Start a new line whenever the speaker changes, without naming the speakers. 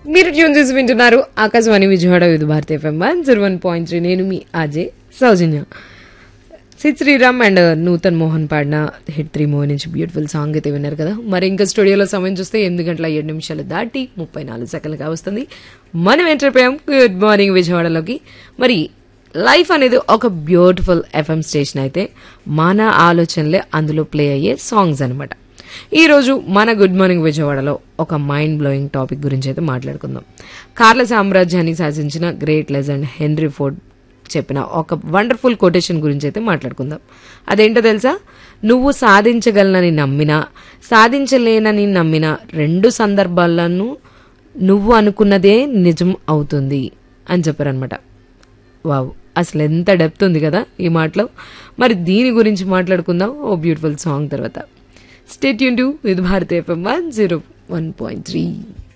మీరు ట్యూన్ చేసి వింటున్నారు Akashvani Vijayawada Vividh Bharati FM one zero one point three నేను మీ అజయ్ సౌజన్య సిద్ శ్రీరామ్ అండ్ నూతన్ మోహన్ పాడిన హిట్ త్రీ మూవీ నుంచి బ్యూటిఫుల్ సాంగ్ అయితే విన్నారు కదా మరి ఇంకా స్టూడియోలో సమయం చూస్తే ఎనిమిది గంటల ఏడు నిమిషాలు దాటి ముప్పై నాలుగు సెకండ్లుగా వస్తుంది మనం ఎంటర్ అయిపోయాం గుడ్ మార్నింగ్ విజయవాడలోకి మరి లైఫ్ అనేది ఒక బ్యూటిఫుల్ ఎఫ్ఎం స్టేషన్ అయితే మన ఆలోచనలే అందులో ప్లే అయ్యే సాంగ్స్ అనమాట ఈరోజు మన గుడ్ మార్నింగ్ విజయవాడలో ఒక మైండ్ బ్లోయింగ్ టాపిక్ గురించి అయితే మాట్లాడుకుందాం కార్ల సామ్రాజ్యాన్ని శాసించిన గ్రేట్ లెజెండ్ హెన్రీ ఫోర్డ్ చెప్పిన ఒక వండర్ఫుల్ కొటేషన్ గురించి అయితే మాట్లాడుకుందాం అదేంటో తెలుసా నువ్వు సాధించగలనని నమ్మినా సాధించలేనని నమ్మినా రెండు సందర్భాల్లోనూ నువ్వు అనుకున్నదే నిజం అవుతుంది అని చెప్పారనమాట వావ్ అసలు ఎంత డెప్త్ ఉంది కదా ఈ మాటలో మరి దీని గురించి మాట్లాడుకుందాం ఓ బ్యూటిఫుల్ సాంగ్ తర్వాత స్టేట్ యూన్ to with Bharat FM one zero one point three